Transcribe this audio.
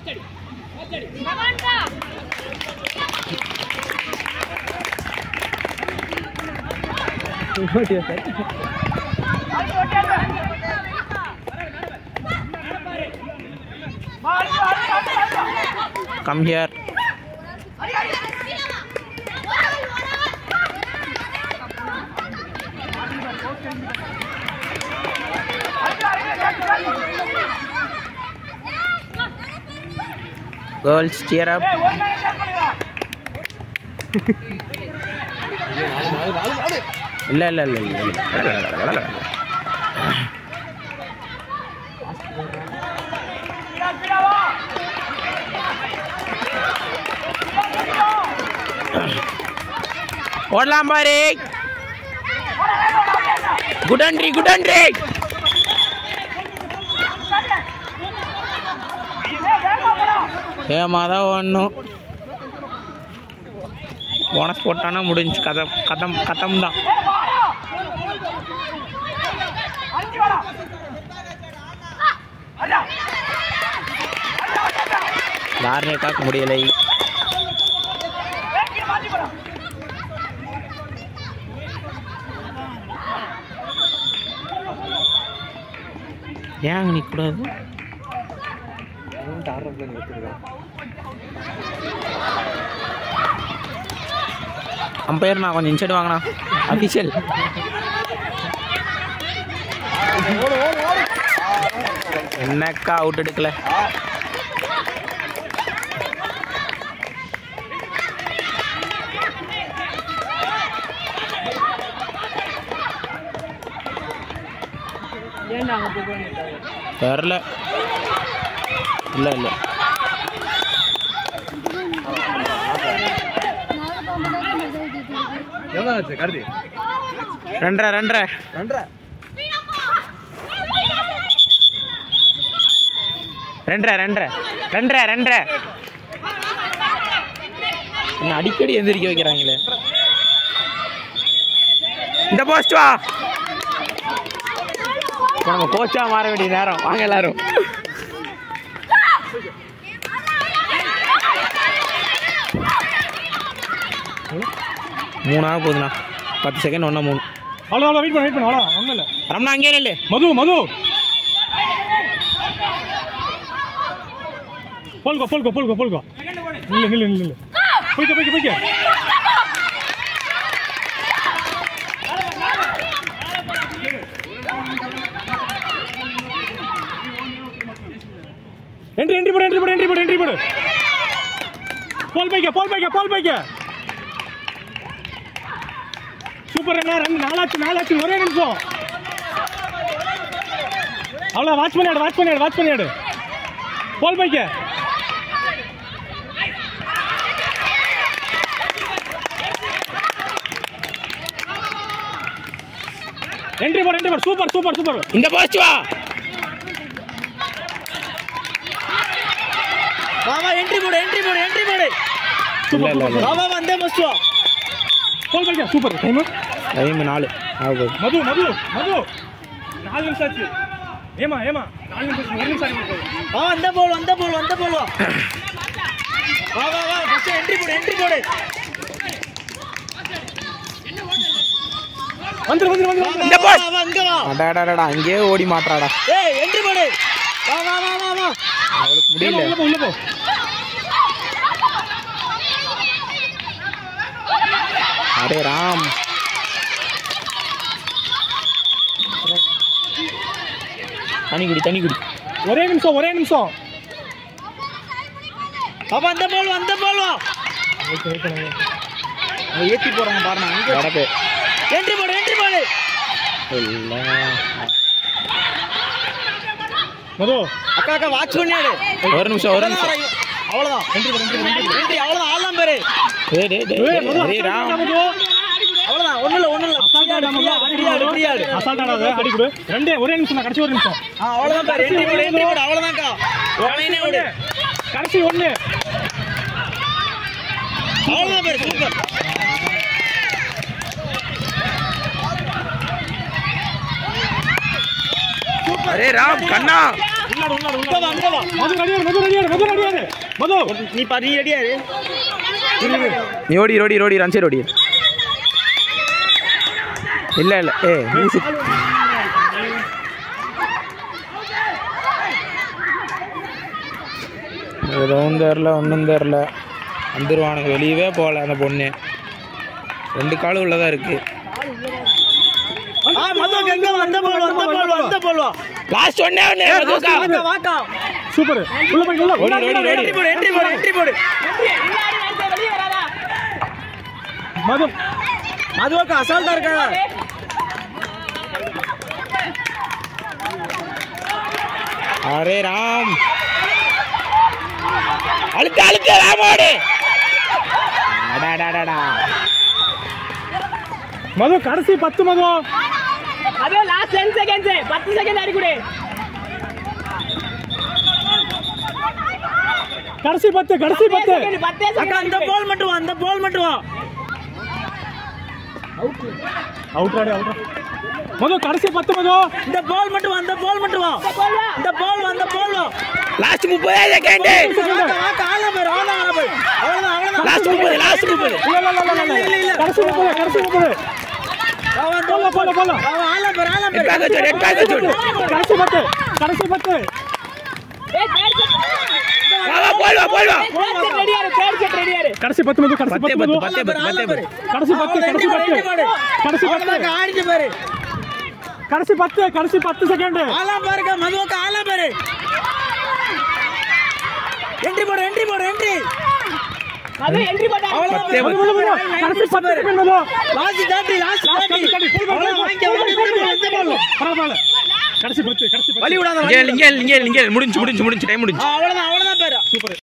Come here girls cheer up இல்ல இல்ல இல்ல இல்ல இல்ல ஓடலாம் பாரு குட் அண்ட்ரி குட் அண்ட்ரி ஏமா தான் ஒன்றும் போனஸ் போட்டானா முடிஞ்சு கதை கதம் கதம் தான் யாருனே காக்க முடியலை ஏன் அங்கே நிற்கக்கூடாது அம்பையர் நான் கொஞ்சம் இன்சைடு வாங்கினா அஃபிஷியல் என்னக்கா அவுட் எடுக்கல தெரில இல்லை இல்லை எவ்வளோ ஆச்சு கருதி ரெண்டரை ரெண்டரை ரெண்டரை ரெண்டரை ரெண்டரை ரெண்டரை ரெண்டரை என்ன அடிக்கடி எந்திரிக்க வைக்கிறாங்களே இந்த போஸ்ட் வா இப்போ நம்ம கோச்சா மாற வேண்டிய நேரம் வாங்க எல்லாரும் மூணாக போகுதுண்ணா பத்து செகண்ட் ஒன்றா மூணு அவ்வளோ அவ்வளோ வெயிட் பண்ண வெயிட் பண்ண அவ்வளோ ஒன்றும் இல்லை ரம்னா அங்கேயே நில்லு மது மது போல்கோ போல்கோ போல்கோ போல்கோ நில்லு நில்லு நில்லு நில்லு போய்க்க போய்க்க போய்க்க என்ட்ரி என்ட்ரி போடு என்ட்ரி போடு என்ட்ரி போடு என்ட்ரி போடு போல் பைக்க போல் பைக்க போல் பைக்க சூப்பர் என்ன ரெண்டு நாலாச்சு நாலாச்சு ஒரே நிமிஷம் அவ்வளோ வாட்ச் பண்ணியாடு வாட்ச் பண்ணியாடு வாட்ச் பண்ணியாடு போல் பைக்க என்ட்ரி போடு என்ட்ரி போடு சூப்பர் சூப்பர் சூப்பர் இந்த போஸ்ட் வா மாமா என்ட்ரி போடு என்ட்ரி போடு என்ட்ரி போடு இல்லை இல்லை இல்லை மாமா வந்தே மஸ்ட் வா போல் பைக்க சூப்பர் டைம் டைம் நாலு ஆக போகுது மது மது மது நாலு நிமிஷம் ஆச்சு ஏமா ஏமா நாலு நிமிஷம் ஒரு நிமிஷம் ஆச்சு வா வந்த போல் வந்த போல் வந்த போல் வா வா வா வா ஃபர்ஸ்ட் என்ட்ரி போடு என்ட்ரி போடு வந்துரு வந்துரு வந்துரு வா, வந்துரு. இந்த வா, போல். வா, வா, இங்க வா அடாடாடா அங்கேயே ஓடி மாட்டாடா ஏய் என்ட்ரி போடு வா வா வா வா வா அவளுக்கு ஏம்மா, முடியல உள்ள போ உள்ள போ அரே ராம் தண்ணி குடி தண்ணி குடி ஒரே நிமிஷம் ஒரே நிமிஷம் வா வந்த போல் வந்த போல் வா ஏத்தி போறாங்க பாருங்க வரப்பு என்ட்ரி போடு என்ட்ரி போடு இல்லை மது அக்கா அக்கா வாட்ச் பண்ணியாடு ஒரு நிமிஷம் ஒரு நிமிஷம் அவ்வளவுதான் என்ட்ரி போடு என்ட்ரி போடு என்ட்ரி அவ்வளவுதான் ஆலாம் பாரு டேய் டேய் டேய் ஏய், மது, அரே அசால்ட்டா ராம் மது. அவ்வளவுதான் ஒண்ணும் இல்ல ஒண்ணும் இல்ல ஃப்ரீயாடு ஃப்ரீயாடு ஃப்ரீயாடு அசால்ட் ஆடாத அடி கொடு ரெண்டே ஒரே நிமிஷம் தான் கடைசி ஒரு நிமிஷம் ஆ அவ்வளவுதான் பாரு என்ட்ரி போடு என்ட்ரி போடு அவ்வளவுதான்க்கா உடனே விடு கடைசி ஒண்ணு அவ்வளவுதான் பாரு சூப்பர் அரே ராம் கண்ணா உள்ளாடு உள்ளாடு இங்க வா உள்ளாடு இங்க வா மது ரெடியாடு மது ரெடியாடு மது ரெடியாடு மது நீ பா நீ ரெடியா இரு நீ ஓடி ஓடி ஓடி ரன் சைடு ஓடி இல்லை இல்லை ஏ மியூசிக் எதுவும் தெரில ஒன்றும் தெரில வந்துருவானுங்க வெளியவே போகல அந்த பொண்ணு ரெண்டு காலும் உள்ளதா இருக்கு ஆ மது எங்க வந்த போல் வந்த போல் வந்த போல் லாஸ்ட் ஒன்னே ஒன்று வாக்கா வாக்கா சூப்பர் உள்ள போய் உள்ள ஓடி ஓடி ஓடி என்ட்ரி போடு என்ட்ரி போடு என்ட்ரி போடு மது மதுவாக்கா அசால்ட்டா இருக்காங்க அரே ராம் அழுத்த அழுத்த ராம் ஓடு அடாடாடாடா மது கடைசி பத்து மது அதே லாஸ்ட் டென் செகண்ட்ஸ் பத்து செகண்ட் அடிக்கூடே கடைசி பத்து கடைசி பத்து பத்தே அக்கா அந்த பால் மட்டும் வா அந்த பால் மட்டும் வா அவுட் ஆடி அவுட் மது கடைசி பத்து மது இந்த பால் மட்டும் வா அந்த பால் மட்டும் வா இந்த பால் வா அந்த பால் வா லாஸ்ட் முப்பது செகண்ட் வாக்கா வாக்கா ஆள பேர் ஆள ஆள பேர் அவ்வளவுதான் அவ்வளவுதான் லாஸ்ட் முப்பது லாஸ்ட் முப்பது இல்ல இல்ல இல்ல இல்ல இல்ல, இல்ல. கடைசி முப்பது கடைசி முப்பது அவன் போல போல போல அவன் ஆள பேர் ஆள பேர் பேக்க சொல்லு என் பேக்க சொல்லு கடைசி பத்து கடைசி பத்து வா வா போல்வா போல்வா ரெடியா இரு தேர்ட் செட் ரெடியா இரு கடைசி பத்து மது கடைசி பத்தே பத்து பத்து மது பத்தே பத்து பத்தே பத்து கடைசி பத்து கடைசி பத்து கடைசி பத்து அவ்வளவுதான் ஆடிட்டு பாரு கடைசி பத்து கடைசி பத்து செகண்ட் ஆளா பாருங்க மதுவாக்கா ஆள பாரு என்ட்ரி போடு என்ட்ரி போடு என்ட்ரி அது என்ட்ரி பண்ணா அவ்வளவுதான் பத்தே பாரு. மது கடைசி பத்து செகண்ட் மது லாஸ்ட் தாண்டி லாஸ்ட் தாண்டி கடி, கடி, full ball, அவ்வளவுதான் வாங்கிக்க வாங்கிக்க எந்த பால் பரவாயில்ல கடைசி பத்து கடைசி பத்து வழி விடாத இங்கே இங்கே இங்கே இங்கே முடிஞ்சு முடிஞ்சு முடிஞ்சு டைம் முடிஞ்சு அவ்வளவுதான் அவ்வளவுதான் பேரு சூப்பர்